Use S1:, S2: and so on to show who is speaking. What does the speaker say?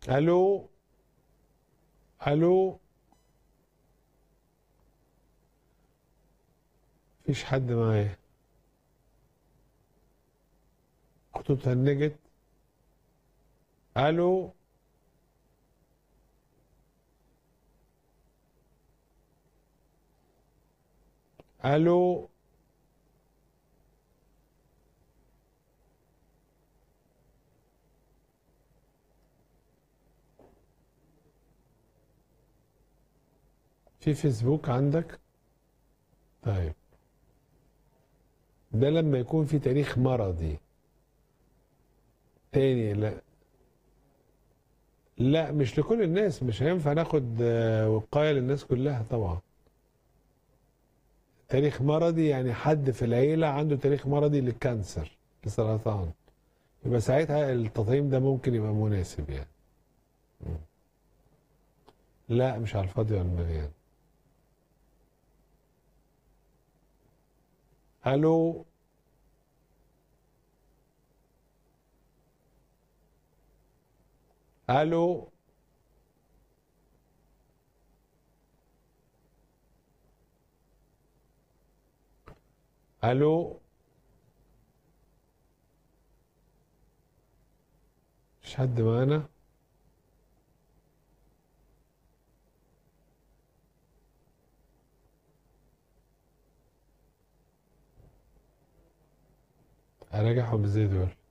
S1: الو الو مفيش حد معايا خطوط هنجت الو الو في فيسبوك عندك طيب ده لما يكون في تاريخ مرضي تاني لا لا مش لكل الناس مش هينفع ناخد آه، وقاية للناس كلها طبعا تاريخ مرضي يعني حد في العيلة عنده تاريخ مرضي للكانسر لسرطان يبقى ساعتها التطعيم ده ممكن يبقى مناسب يعني مم. لا مش على الفاضي ولا المليان الو الو الو مش حد معانا هراجعهم ازاي دول